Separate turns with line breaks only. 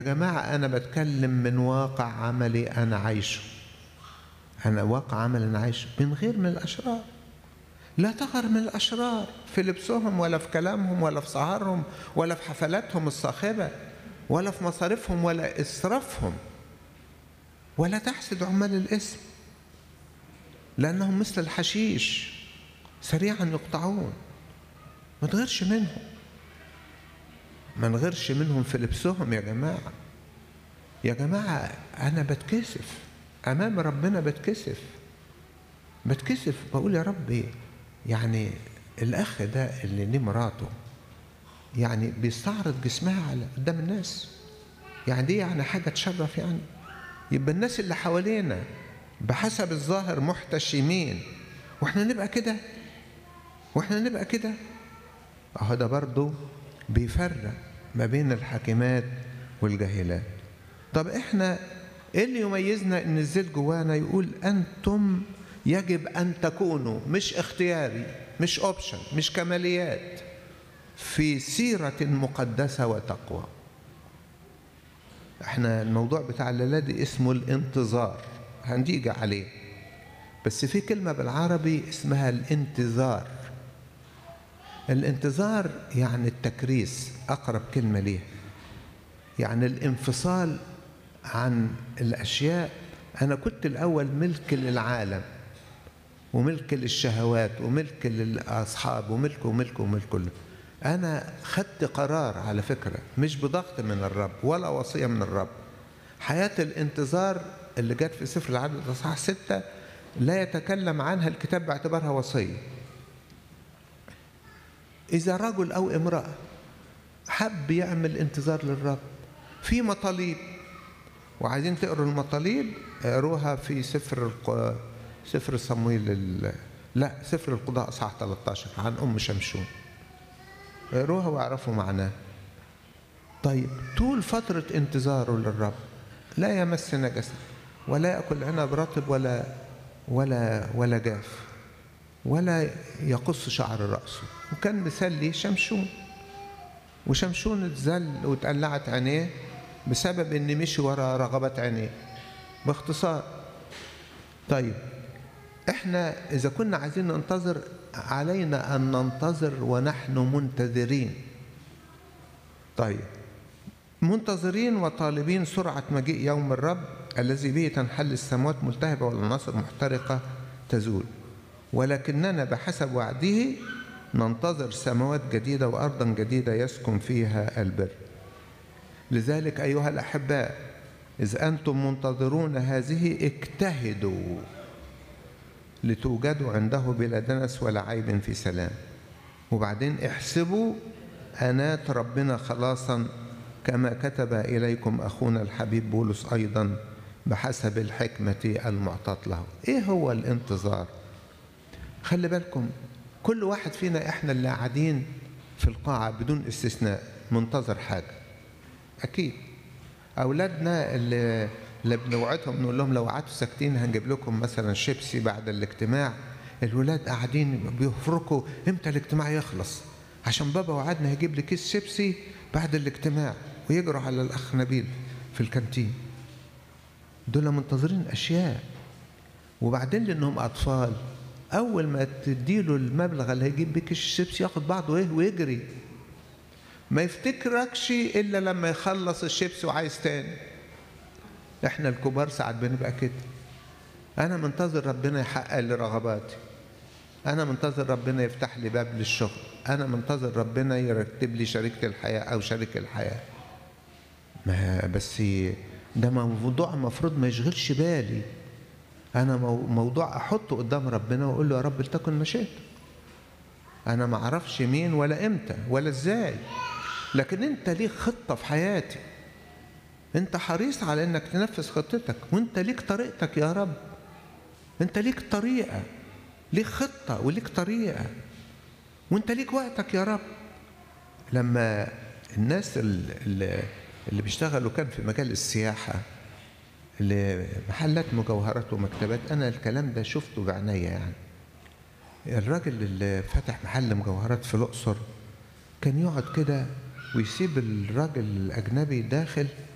يا جماعة أنا بتكلم من واقع عملي أنا عايشه أنا واقع عمل أنا عايشه من غير من الأشرار لا تغر من الأشرار في لبسهم ولا في كلامهم ولا في سهرهم ولا في حفلاتهم الصاخبة ولا في مصاريفهم ولا إسرافهم ولا تحسد عمال الاسم لأنهم مثل الحشيش سريعا يقطعون ما تغيرش منهم ما نغيرش منهم في لبسهم يا جماعة يا جماعة أنا بتكسف أمام ربنا بتكسف بتكسف بقول يا ربي يعني الأخ ده اللي ليه مراته يعني بيستعرض جسمها على قدام الناس يعني دي يعني حاجة تشرف يعني يبقى الناس اللي حوالينا بحسب الظاهر محتشمين واحنا نبقى كده واحنا نبقى كده اهو ده برضه بيفرق ما بين الحاكمات والجاهلات طب احنا ايه اللي يميزنا ان الزيت جوانا يقول انتم يجب ان تكونوا مش اختياري مش اوبشن مش كماليات في سيرة مقدسة وتقوى احنا الموضوع بتاع الليلة دي اسمه الانتظار هنيجي عليه بس في كلمة بالعربي اسمها الانتظار الانتظار يعني التكريس أقرب كلمة ليه يعني الانفصال عن الأشياء أنا كنت الأول ملك للعالم وملك للشهوات وملك للأصحاب وملك وملك وملك كله أنا خدت قرار على فكرة مش بضغط من الرب ولا وصية من الرب حياة الانتظار اللي جت في سفر العدد اصحاح ستة لا يتكلم عنها الكتاب باعتبارها وصية إذا رجل أو امرأة حب يعمل انتظار للرب في مطالب وعايزين تقروا المطالب اقروها في سفر الق... سفر صمويل ال... لا سفر القضاء اصحاح 13 عن ام شمشون اقروها واعرفوا معناها طيب طول فترة انتظاره للرب لا يمس نجسة ولا يأكل عنب رطب ولا ولا ولا جاف ولا يقص شعر رأسه وكان مثال شمشون وشمشون اتذل واتقلعت عينيه بسبب ان مشي ورا رغبة عينيه باختصار طيب احنا اذا كنا عايزين ننتظر علينا ان ننتظر ونحن منتظرين طيب منتظرين وطالبين سرعة مجيء يوم الرب الذي به تنحل السماوات ملتهبة والعناصر محترقة تزول ولكننا بحسب وعده ننتظر سماوات جديدة وأرضا جديدة يسكن فيها البر لذلك أيها الأحباء إذ أنتم منتظرون هذه اجتهدوا لتوجدوا عنده بلا دنس ولا عيب في سلام وبعدين احسبوا أنات ربنا خلاصا كما كتب إليكم أخونا الحبيب بولس أيضا بحسب الحكمة المعطاة له إيه هو الانتظار خلي بالكم كل واحد فينا إحنا اللي قاعدين في القاعة بدون استثناء منتظر حاجة أكيد أولادنا اللي اللي بنوعدهم نقول لهم لو قعدتوا ساكتين هنجيب لكم مثلا شيبسي بعد الاجتماع الولاد قاعدين بيفركوا امتى الاجتماع يخلص عشان بابا وعدنا هيجيب لي كيس شيبسي بعد الاجتماع ويجروا على الاخ نبيل في الكانتين دول منتظرين اشياء وبعدين لانهم اطفال اول ما تديله المبلغ اللي هيجيب بيه كيس الشيبسي ياخد بعضه ايه ويجري ما يفتكركش الا لما يخلص الشيبسي وعايز تاني احنا الكبار ساعات بنبقى كده انا منتظر ربنا يحقق لي رغباتي انا منتظر ربنا يفتح لي باب للشغل انا منتظر ربنا يرتب لي شريكة الحياة او شريك الحياة ما بس ده موضوع المفروض ما يشغلش بالي انا موضوع احطه قدام ربنا واقول له يا رب لتكن مشيئتك انا ما اعرفش مين ولا امتى ولا ازاي لكن انت ليك خطه في حياتي انت حريص على انك تنفذ خطتك وانت ليك طريقتك يا رب انت ليك طريقه ليك خطه وليك طريقه وانت ليك وقتك يا رب لما الناس اللي, اللي بيشتغلوا كان في مجال السياحه اللي محلات مجوهرات ومكتبات انا الكلام ده شفته بعناية يعني الراجل اللي فتح محل مجوهرات في الاقصر كان يقعد كده ويسيب الراجل الاجنبي داخل